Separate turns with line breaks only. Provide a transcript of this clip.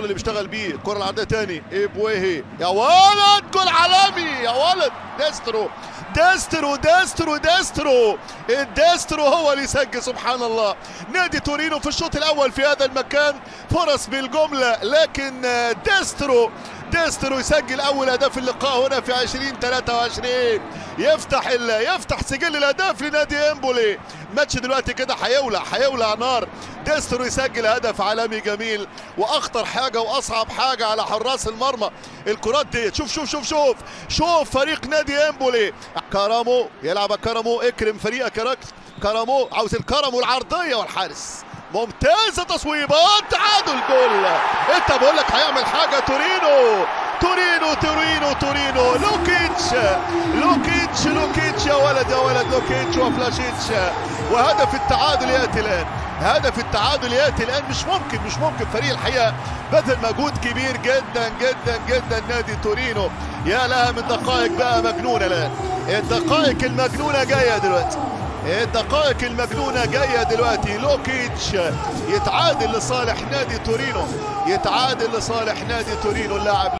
اللي بيشتغل بيه الكره العرضيه تاني ابويهي يا ولد جول عالمي يا ولد ديسترو ديسترو ديسترو ديسترو الديسترو هو اللي يسجل سبحان الله نادي تورينو في الشوط الاول في هذا المكان فرص بالجمله لكن ديسترو ديسترو يسجل اول هدف اللقاء هنا في 2023 يفتح يفتح سجل الاهداف لنادي امبولي ماتش دلوقتي كده هيولع هيولع نار ديسترو يسجل هدف عالمي جميل واخطر حاجه واصعب حاجه على حراس المرمى الكرات دي شوف شوف شوف شوف شوف فريق نادي امبولي كارامو يلعب كارامو اكرم فريقك يا راجل كارامو عاوز الكرم والعرضيه والحارس ممتازه تصويبات تعادل جول انت بقول لك هيعمل حاجه تورينو تورينو تورينو تورينو لوكيتش لوكيتش لوكيتش يا ولد يا ولد لوكيتش وفلاشيتش وهدف التعادل ياتي الان هدف التعادل ياتي الان مش ممكن مش ممكن فريق الحقيقه بذل مجهود كبير جدا جدا جدا نادي تورينو يا لها من دقائق بقى مجنونه الان الدقائق المجنونه جايه دلوقتي الدقائق المجنونه جايه دلوقتي لوكيتش يتعادل لصالح نادي تورينو يتعادل لصالح نادي تورينو اللاعب